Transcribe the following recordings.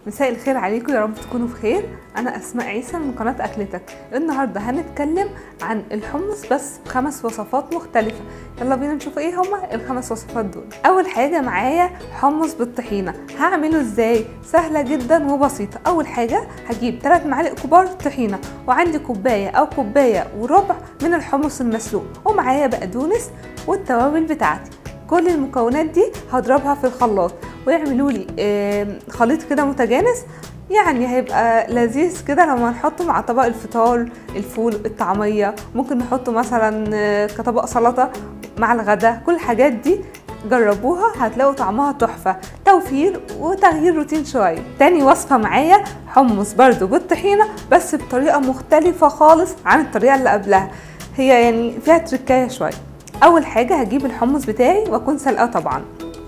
مساء الخير عليكم يا رب تكونوا بخير انا اسماء عيسى من قناه اكلتك النهارده هنتكلم عن الحمص بس بخمس وصفات مختلفه يلا بينا نشوف ايه هما الخمس وصفات دول اول حاجه معايا حمص بالطحينه هعمله ازاي سهله جدا وبسيطه اول حاجه هجيب 3 معالق كبار طحينه وعندي كوبايه او كوبايه وربع من الحمص المسلوق ومعايا بقدونس والتوابل بتاعتي كل المكونات دي هضربها في الخلاط ويعملوا لي خليط كده متجانس يعني هيبقى لذيذ كده لما نحطه مع طبق الفطار الفول الطعمية ممكن نحطه مثلا كطبق سلطة مع الغداء كل الحاجات دي جربوها هتلاقوا طعمها تحفة توفير وتغيير روتين شوية تاني وصفة معايا حمص برضو بالطحينة بس بطريقة مختلفة خالص عن الطريقة اللي قبلها هي يعني فيها تركاية شوية اول حاجة هجيب الحمص بتاعي واكون سلقاه طبعا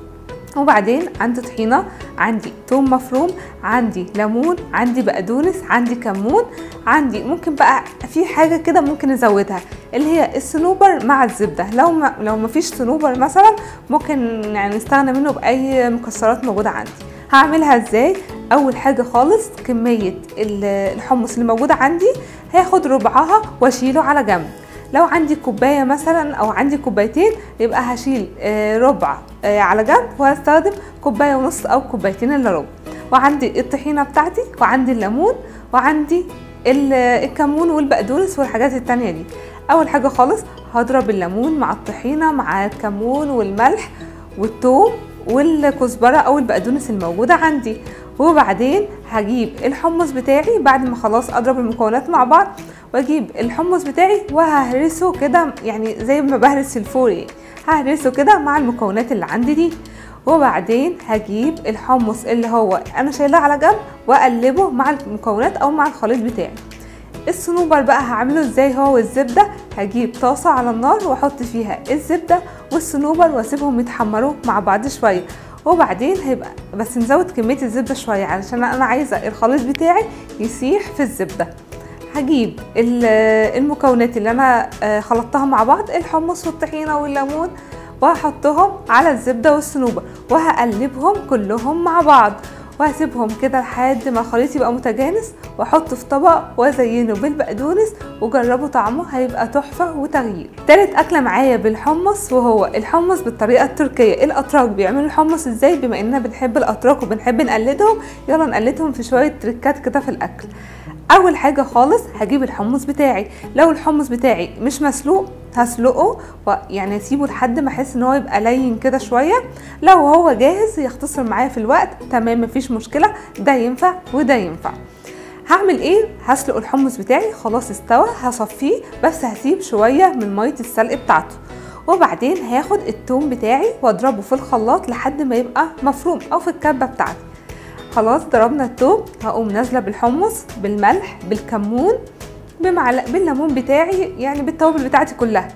وبعدين عندي طحينة عندي توم مفروم عندي ليمون عندي بقدونس عندي كمون عندي ممكن بقى في حاجة كده ممكن نزودها اللي هي الصنوبر مع الزبدة لو ما لو ما فيش صنوبر مثلا ممكن يعني نستغنى منه بأي مكسرات موجودة عندي هعملها ازاي اول حاجة خالص كمية الحمص اللي موجودة عندي هاخد ربعها واشيله على جنب لو عندي كوبايه مثلا او عندي كوبايتين يبقى هشيل ربع على جنب وهستخدم كوبايه ونص او كوبايتين الا ربع وعندي الطحينه بتاعتي وعندي الليمون وعندي الكمون والبقدونس والحاجات التانية دي اول حاجه خالص هضرب الليمون مع الطحينه مع الكمون والملح والثوم والكزبره او البقدونس الموجوده عندي وبعدين هجيب الحمص بتاعي بعد ما خلاص اضرب المكونات مع بعض واجيب الحمص بتاعي وههرسه كده يعني زي ما بهرس الفول يعني ههرسه كده مع المكونات اللي عندي دي وبعدين هجيب الحمص اللي هو انا شايلاه على جنب واقلبه مع المكونات او مع الخليط بتاعي الصنوبر بقى هعمله ازاي هو والزبده هجيب طاسه على النار واحط فيها الزبده والصنوبر واسيبهم يتحمروا مع بعض شويه وبعدين هيبقى بس نزود كميه الزبده شويه علشان انا عايزه الخليط بتاعي يسيح في الزبده هجيب المكونات اللي انا خلطتها مع بعض الحمص والطحينه والليمون وهحطهم على الزبده والصنوبر وهقلبهم كلهم مع بعض وهسيبهم كده لحد ما الخليط يبقى متجانس واحطه في طبق وازينه بالبقدونس وجربوا طعمه هيبقى تحفه وتغيير تالت اكله معايا بالحمص وهو الحمص بالطريقه التركيه الاتراك بيعملوا الحمص ازاي بما اننا بنحب الاتراك وبنحب نقلدهم يلا نقلدهم في شويه تريكات كده في الاكل اول حاجه خالص هجيب الحمص بتاعي لو الحمص بتاعي مش مسلوق هسلقه يعني اسيبه لحد ما احس ان هو يبقى لين كده شويه لو هو جاهز يختصر معايا في الوقت تمام مفيش مشكله ده ينفع وده ينفع هعمل ايه هسلق الحمص بتاعي خلاص استوى هصفيه بس هسيب شويه من ميه السلق بتاعته وبعدين هاخد التوم بتاعي واضربه في الخلاط لحد ما يبقى مفروم او في الكبه بتاعتي خلاص ضربنا التوم هقوم نازله بالحمص بالملح بالكمون بمعلق بالليمون بتاعي يعني بالتوابل بتاعتي كلها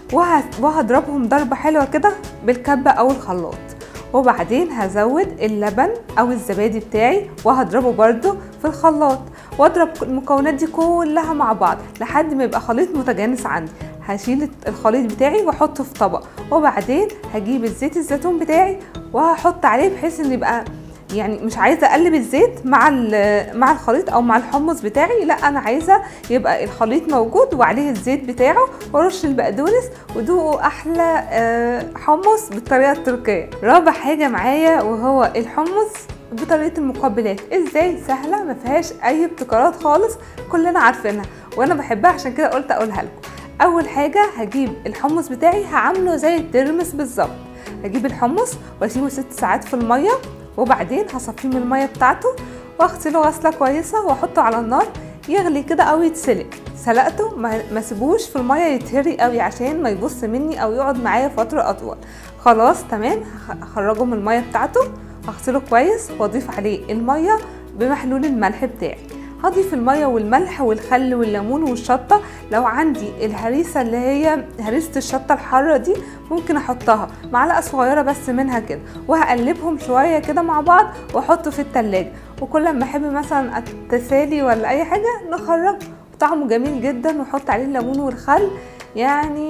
وهضربهم ضربه حلوه كده بالكبه او الخلاط وبعدين هزود اللبن او الزبادي بتاعي وهضربه برده في الخلاط واضرب المكونات دي كلها مع بعض لحد ما يبقى خليط متجانس عندي هشيل الخليط بتاعي واحطه في طبق وبعدين هجيب الزيت الزيتون بتاعي وهحط عليه بحيث ان يبقى يعني مش عايزه اقلب الزيت مع مع الخليط او مع الحمص بتاعي لا انا عايزه يبقى الخليط موجود وعليه الزيت بتاعه وارش البقدونس ودوقوا احلى حمص بالطريقه التركيه رابع حاجه معايا وهو الحمص بطريقه المقبلات ازاي سهله ما فيهاش اي ابتكارات خالص كلنا عارفينها وانا بحبها عشان كده قلت اقولها لكم اول حاجه هجيب الحمص بتاعي هعمله زي الترمس بالظبط هجيب الحمص واسيبه ست ساعات في الميه وبعدين هصفيه من الميه بتاعته واغسله غسله كويسه واحطه على النار يغلي كده او يتسلق سلقته ما سيبوش في الميه يتهري قوي عشان ما يبص مني او يقعد معايا فتره اطول خلاص تمام هخرجه من الميه بتاعته هغسله كويس واضيف عليه الميه بمحلول الملح بتاعي هضيف الميه والملح والخل والليمون والشطه لو عندي الهريسه اللي هي هريسه الشطه الحاره دي ممكن احطها معلقه صغيره بس منها كده وهقلبهم شويه كده مع بعض واحطه في التلاجة وكل ما احب مثلا التسالي ولا اي حاجه نخرج طعمه جميل جدا ونحط عليه الليمون والخل يعني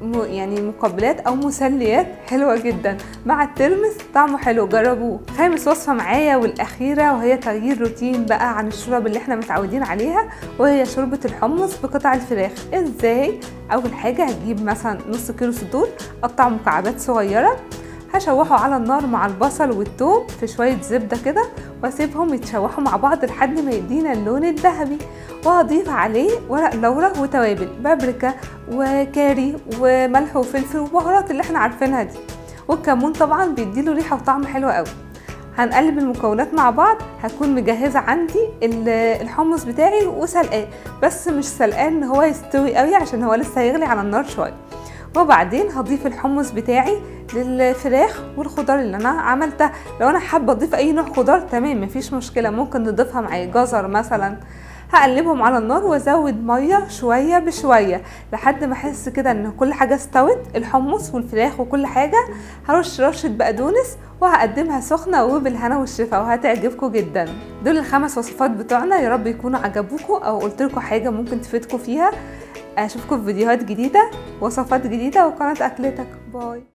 م- يعني مقبلات او مسليات حلوه جدا مع الترمس طعمه حلو جربوه خامس وصفه معايا والاخيره وهي تغيير روتين بقى عن الشرب اللي احنا متعودين عليها وهي شوربه الحمص بقطع الفراخ ازاي اول حاجه هجيب مثلا نص كيلو صدور قطع مكعبات صغيره هشوحه على النار مع البصل والثوم في شويه زبده كده واسيبهم يتشوحوا مع بعض لحد ما يدينا اللون الذهبي وهضيف عليه ورق لورا وتوابل بابريكا وكاري وملح وفلفل وبهارات اللي احنا عارفينها دي والكمون طبعا بيديله ريحه وطعم حلو قوي هنقلب المكونات مع بعض هكون مجهزه عندي ال- الحمص بتاعي وسلقاه بس مش سلقاه ان هو يستوي قوي عشان هو لسه هيغلي على النار شويه وبعدين هضيف الحمص بتاعي للفراخ والخضار اللي انا عملتها لو انا حابه اضيف اي نوع خضار تمام مفيش مشكله ممكن نضيفها معايا جزر مثلا هقلبهم على النار وازود ميه شويه بشويه لحد ما احس كده ان كل حاجه استوت الحمص والفراخ وكل حاجه هرش رشه بقدونس وهقدمها سخنه وبالهنا والشفا وهتعجبكم جدا دول الخمس وصفات بتوعنا يا رب يكونوا عجبوكم او قلت لكم حاجه ممكن تفيدكم فيها اشوفكم في فيديوهات جديده وصفات جديده وقناه اكلتك باي